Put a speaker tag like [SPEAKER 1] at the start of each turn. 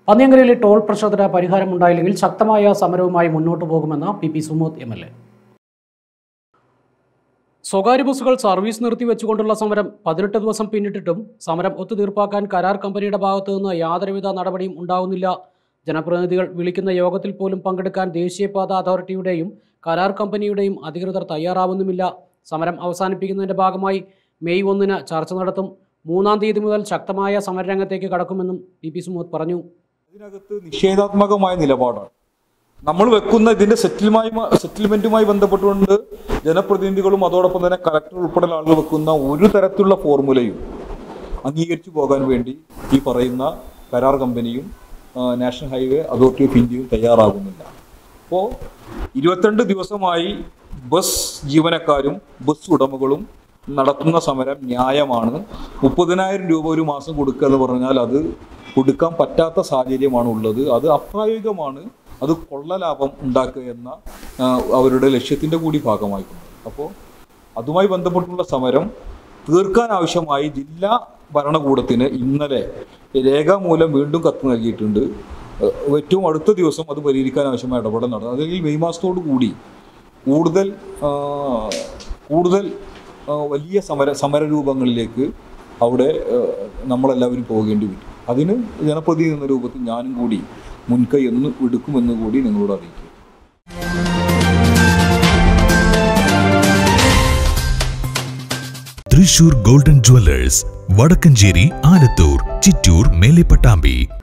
[SPEAKER 1] പന്നിയങ്കരയിലെ toll പ്രശ്നത്തിന് പരിഹാരമുണ്ടായില്ലെങ്കിൽ ശക്തമായ സമരവുമായി മുന്നോട്ടു പോകുമെന്ന് P P Sumod M L A സ്വകാര്യ ബസ്സുകൾ സർവീസ് നിർത്തിവെച്ചുകൊണ്ടുള്ള സമരം പതിനെട്ട് ദിവസം പിന്നിട്ടിട്ടും സമരം ഒത്തുതീർപ്പാക്കാൻ കരാർ കമ്പനിയുടെ ഭാഗത്തു നിന്ന് യാതൊരുവിധ നടപടിയും ഉണ്ടാവുന്നില്ല ജനപ്രതിനിധികൾ വിളിക്കുന്ന യോഗത്തിൽ പോലും പങ്കെടുക്കാൻ ദേശീയപാത അതോറിറ്റിയുടെയും കരാർ കമ്പനിയുടെയും അധികൃതർ തയ്യാറാവുന്നുമില്ല സമരം അവസാനിപ്പിക്കുന്നതിന്റെ ഭാഗമായി മെയ് ഒന്നിന് ചർച്ച നടത്തും മൂന്നാം തീയതി മുതൽ ശക്തമായ സമരരംഗത്തേക്ക് കടക്കുമെന്നും പി പി സുമോദ് പറഞ്ഞു
[SPEAKER 2] ഇതിനകത്ത് നിഷേധാത്മകമായ നിലപാടാണ് നമ്മൾ വെക്കുന്ന ഇതിന്റെ സെറ്റിൽമായി സെറ്റിൽമെന്റുമായി ബന്ധപ്പെട്ടുകൊണ്ട് ജനപ്രതിനിധികളും അതോടൊപ്പം തന്നെ കലക്ടർ ഉൾപ്പെടെ ആളുകൾ വെക്കുന്ന ഒരു തരത്തിലുള്ള ഫോർമുലയും അംഗീകരിച്ചു പോകാൻ വേണ്ടി ഈ പറയുന്ന കരാർ കമ്പനിയും ആ, നാഷണൽ ഹൈവേ അതോറിറ്റി ഓഫ് ഇന്ത്യയും തയ്യാറാകുന്നില്ല അപ്പോൾ ഇരുപത്തിരണ്ട് ദിവസമായി ബസ് ജീവനക്കാരും ബസ് ഉടമകളും നടത്തുന്ന സമരം ന്യായമാണ് മുപ്പതിനായിരം രൂപ ഒരു മാസം കൊടുക്കുക എന്ന് പറഞ്ഞാൽ അത് കൊടുക്കാൻ പറ്റാത്ത സാഹചര്യമാണ് ഉള്ളത് അത് അപ്രായോഗികമാണ് അത് കൊള്ള ലാഭം ഉണ്ടാക്കുക എന്ന ആ, അവരുടെ ലക്ഷ്യത്തിൻ്റെ കൂടി ഭാഗമായിട്ടുണ്ട് അപ്പോൾ അതുമായി ബന്ധപ്പെട്ടുള്ള സമരം തീർക്കാൻ ആവശ്യമായി ജില്ലാ ഭരണകൂടത്തിന് ഇന്നലെ രേഖാമൂലം വീണ്ടും കത്ത് നൽകിയിട്ടുണ്ട് ഏഹ് ഏറ്റവും അടുത്ത ദിവസം അത് പരിഹരിക്കാൻ ആവശ്യമായ ഇടപെടൽ നടന്നു അല്ലെങ്കിൽ മെയ് മാസത്തോടു കൂടി കൂടുതൽ ആ, കൂടുതൽ ആ, വലിയ സമര സമരരൂപങ്ങളിലേക്ക് അവിടെ ഏഹ്, നമ്മളെല്ലാവരും പോകേണ്ടി വരും അതിന് ജനപ്രതിനിധി എന്ന രൂപത്തിൽ ഞാനും കൂടി മുൻകൈ എന്ന് എടുക്കുമെന്ന് കൂടി നിങ്ങളോട് അറിയിക്കും
[SPEAKER 3] തൃശൂർ ഗോൾഡൻ ജുവല്ലേഴ്സ് വടക്കഞ്ചേരി ആലത്തൂർ ചിറ്റൂർ മേലെ പട്ടാമ്പി